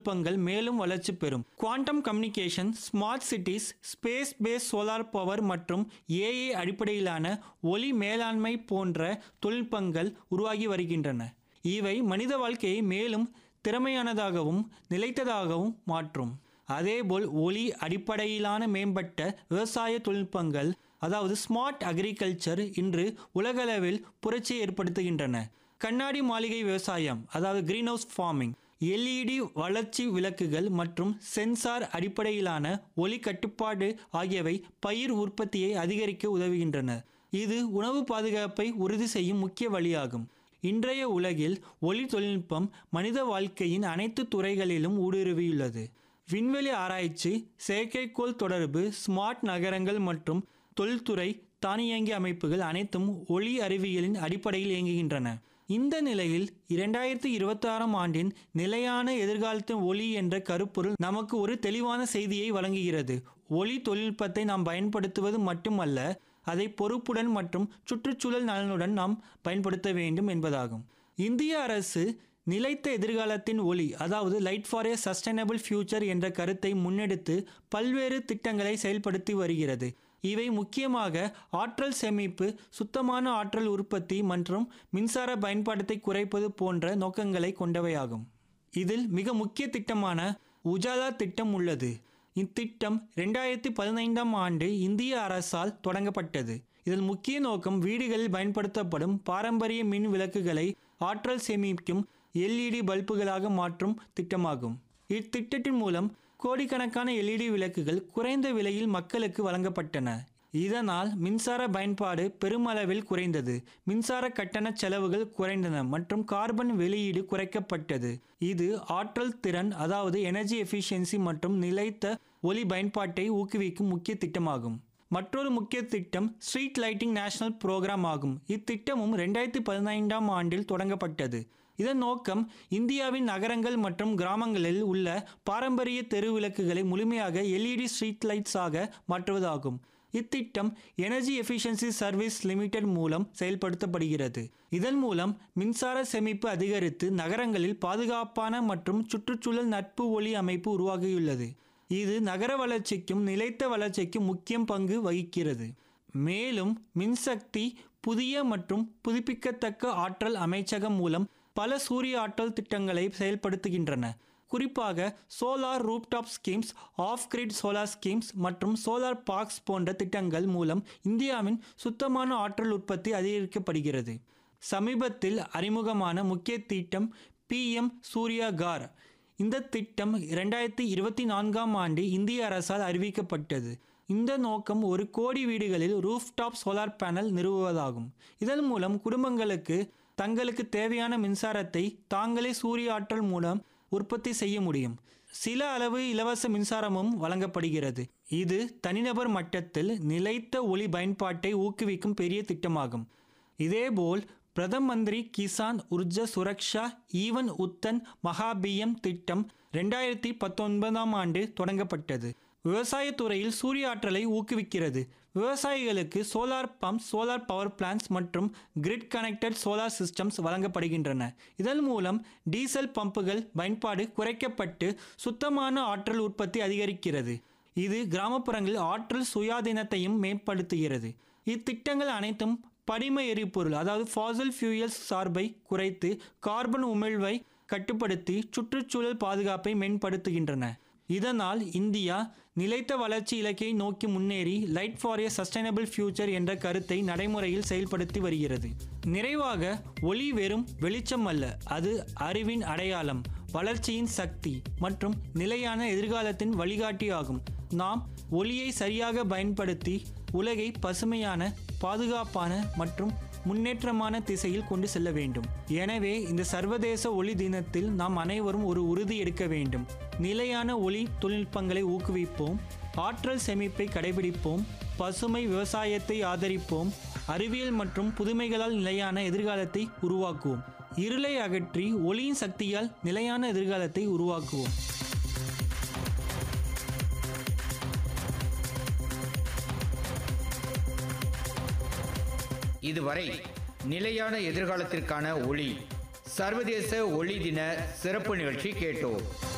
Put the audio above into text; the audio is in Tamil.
தொழில்நுட்பங்கள் மேலும் வளர்ச்சி பெறும் quantum communication smart cities space base solar power மற்றும் ஏஏ அடிப்படையிலான ஒளி மேலாண்மை போன்ற தொழில்நுட்பங்கள் உருவாகி வருகின்றன இவை மனித வாழ்க்கையை மேலும் திறமையானதாகவும் நிலைத்ததாகவும் மாற்றும் அதேபோல் ஒளி அடிப்படையிலான மேம்பட்ட விவசாய தொழில்நுட்பங்கள் அதாவது ஸ்மார்ட் அக்ரிகல்ச்சர் இன்று உலகளவில் புரட்சியை ஏற்படுத்துகின்றன கண்ணாடி மாளிகை விவசாயம் அதாவது கிரீன் ஹவுஸ் ஃபார்மிங் எல்இடி வளர்ச்சி விளக்குகள் மற்றும் சென்சார் அடிப்படையிலான ஒளி கட்டுப்பாடு ஆகியவை பயிர் உற்பத்தியை அதிகரிக்க உதவுகின்றன இது உணவு பாதுகாப்பை உறுதி செய்யும் முக்கிய வழியாகும் இன்றைய உலகில் ஒளி தொழில்நுட்பம் மனித வாழ்க்கையின் அனைத்து துறைகளிலும் ஊடுருவியுள்ளது விண்வெளி ஆராய்ச்சி செயற்கைக்கோள் தொடர்பு ஸ்மார்ட் நகரங்கள் மற்றும் தொழில்துறை தானியங்கி அமைப்புகள் அனைத்தும் ஒளி அறிவியலின் அடிப்படையில் இயங்குகின்றன இந்த நிலையில் இரண்டாயிரத்தி இருபத்தி ஆறாம் ஆண்டின் நிலையான எதிர்காலத்தின் ஒளி என்ற கருப்பொருள் நமக்கு ஒரு தெளிவான செய்தியை வழங்குகிறது ஒளி தொழில்நுட்பத்தை நாம் பயன்படுத்துவது மட்டுமல்ல அதை பொறுப்புடன் மற்றும் சுற்றுச்சூழல் நலனுடன் நாம் பயன்படுத்த வேண்டும் என்பதாகும் இந்திய அரசு நிலைத்த எதிர்காலத்தின் ஒளி அதாவது light for a sustainable future என்ற கருத்தை முன்னெடுத்து பல்வேறு திட்டங்களை செயல்படுத்தி வருகிறது இவை முக்கியமாக ஆற்றல் சேமிப்பு சுத்தமான ஆற்றல் உற்பத்தி மற்றும் மின்சார பயன்பாட்டை குறைப்பது போன்ற நோக்கங்களை கொண்டவையாகும் இதில் மிக முக்கிய திட்டமான உஜாலா திட்டம் உள்ளது இத்திட்டம் ரெண்டாயிரத்தி பதினைந்தாம் ஆண்டு இந்திய அரசால் தொடங்கப்பட்டது இதன் முக்கிய நோக்கம் வீடுகளில் பயன்படுத்தப்படும் பாரம்பரிய மின் விளக்குகளை ஆற்றல் சேமிக்கும் எல்இடி பல்புகளாக மாற்றும் திட்டமாகும் இத்திட்டத்தின் மூலம் கோடிக்கணக்கான எல்இடி விளக்குகள் குறைந்த விலையில் மக்களுக்கு வழங்கப்பட்டன இதனால் மின்சார பயன்பாடு பெருமளவில் குறைந்தது மின்சார கட்டண செலவுகள் குறைந்தன மற்றும் கார்பன் வெளியீடு குறைக்கப்பட்டது இது ஆற்றல் திறன் அதாவது எனர்ஜி எஃபிஷியன்சி மற்றும் நிலைத்த ஒளி பயன்பாட்டை ஊக்குவிக்கும் முக்கிய திட்டமாகும் மற்றொரு முக்கிய திட்டம் ஸ்ட்ரீட் லைட்டிங் நேஷனல் புரோகிராம் ஆகும் இத்திட்டமும் ரெண்டாயிரத்தி பதினைந்தாம் ஆண்டில் தொடங்கப்பட்டது இதன் நோக்கம் இந்தியாவின் நகரங்கள் மற்றும் கிராமங்களில் உள்ள பாரம்பரிய தெரு விளக்குகளை முழுமையாக எல்இடி ஸ்ட்ரீட் லைட்ஸாக மாற்றுவதாகும் இத்திட்டம் எனர்ஜி எஃபிஷியன்சி சர்வீஸ் லிமிடெட் மூலம் செயல்படுத்தப்படுகிறது இதன் மூலம் மின்சார சேமிப்பு அதிகரித்து நகரங்களில் பாதுகாப்பான மற்றும் சுற்றுச்சூழல் நட்பு ஒளி அமைப்பு உருவாகியுள்ளது இது நகர வளர்ச்சிக்கும் நிலைத்த வளர்ச்சிக்கும் முக்கிய பங்கு வகிக்கிறது மேலும் மின்சக்தி புதிய மற்றும் புதுப்பிக்கத்தக்க ஆற்றல் அமைச்சகம் மூலம் பல சூரிய ஆற்றல் திட்டங்களை செயல்படுத்துகின்றன குறிப்பாக solar rooftop schemes off grid solar schemes மற்றும் சோலார் பார்க்ஸ் போன்ற திட்டங்கள் மூலம் இந்தியாவின் சுத்தமான ஆற்றல் உற்பத்தி அதிகரிக்கப்படுகிறது சமீபத்தில் அறிமுகமான முக்கிய திட்டம் பிஎம் சூர்யா கார் இந்த திட்டம் இரண்டாயிரத்தி இருபத்தி நான்காம் ஆண்டு இந்திய அரசால் அறிவிக்கப்பட்டது இந்த நோக்கம் ஒரு கோடி வீடுகளில் ரூஃப்டாப் சோலார் பேனல் நிறுவுவதாகும் இதன் மூலம் குடும்பங்களுக்கு தங்களுக்கு தேவையான மின்சாரத்தை தாங்களே சூரிய ஆற்றல் மூலம் உற்பத்தி செய்ய முடியும் சில அளவு இலவச மின்சாரமும் வழங்கப்படுகிறது இது தனிநபர் மட்டத்தில் நிலைத்த ஒளி பயன்பாட்டை ஊக்குவிக்கும் பெரிய திட்டமாகும் இதேபோல் பிரதம மந்திரி கிசான் உர்ஜா சுரக்ஷா ஈவன் உத்தன் மகாபியம் திட்டம் ரெண்டாயிரத்தி பத்தொன்பதாம் ஆண்டு தொடங்கப்பட்டது விவசாயத் துறையில் சூரிய ஆற்றலை ஊக்குவிக்கிறது விவசாயிகளுக்கு solar pump solar power plans மற்றும் கிரிட் கனெக்டட் சோலார் சிஸ்டம்ஸ் வழங்கப்படுகின்றன இதன் மூலம் டீசல் பம்புகள் பயன்பாடு குறைக்கப்பட்டு சுத்தமான ஆற்றல் உற்பத்தி அதிகரிக்கிறது இது கிராமப்புறங்களில் ஆற்றல் சுயாதீனத்தையும் மேம்படுத்துகிறது இத்திட்டங்கள் அனைத்தும் படிம எரிபொருள் அதாவது ஃபாசல் ஃபியூயல்ஸ் சார்பை குறைத்து கார்பன் உமிழ்வை கட்டுப்படுத்தி சுற்றுச்சூழல் பாதுகாப்பை மேம்படுத்துகின்றன இதனால் இந்தியா நிலைத்த வளர்ச்சி இலக்கை நோக்கி முன்னேறி light for a sustainable future என்ற கருத்தை நடைமுறையில் செயல்படுத்தி வருகிறது நிறைவாக ஒளி வெறும் வெளிச்சம் அல்ல அது அறிவின் அடையாளம் வளர்ச்சியின் சக்தி மற்றும் நிலையான எதிர்காலத்தின் வழிகாட்டி ஆகும் நாம் ஒளியை சரியாக பயன்படுத்தி உலகை பசுமையான பாதுகாப்பான மற்றும் முன்னேற்றமான திசையில் கொண்டு செல்ல வேண்டும் எனவே இந்த சர்வதேச ஒளி தினத்தில் நாம் அனைவரும் ஒரு உறுதி எடுக்க வேண்டும் நிலையான ஒளி தொழில்நுட்பங்களை ஊக்குவிப்போம் ஆற்றல் சேமிப்பை கடைபிடிப்போம் பசுமை விவசாயத்தை ஆதரிப்போம் அறிவியல் மற்றும் புதுமைகளால் நிலையான எதிர்காலத்தை உருவாக்குவோம் இருளை அகற்றி ஒளியின் சக்தியால் நிலையான எதிர்காலத்தை உருவாக்குவோம் இதுவரை நிலையான எதிர்காலத்திற்கான ஒளி சர்வதேச ஒளி தின சிறப்பு நிகழ்ச்சி கேட்டோம்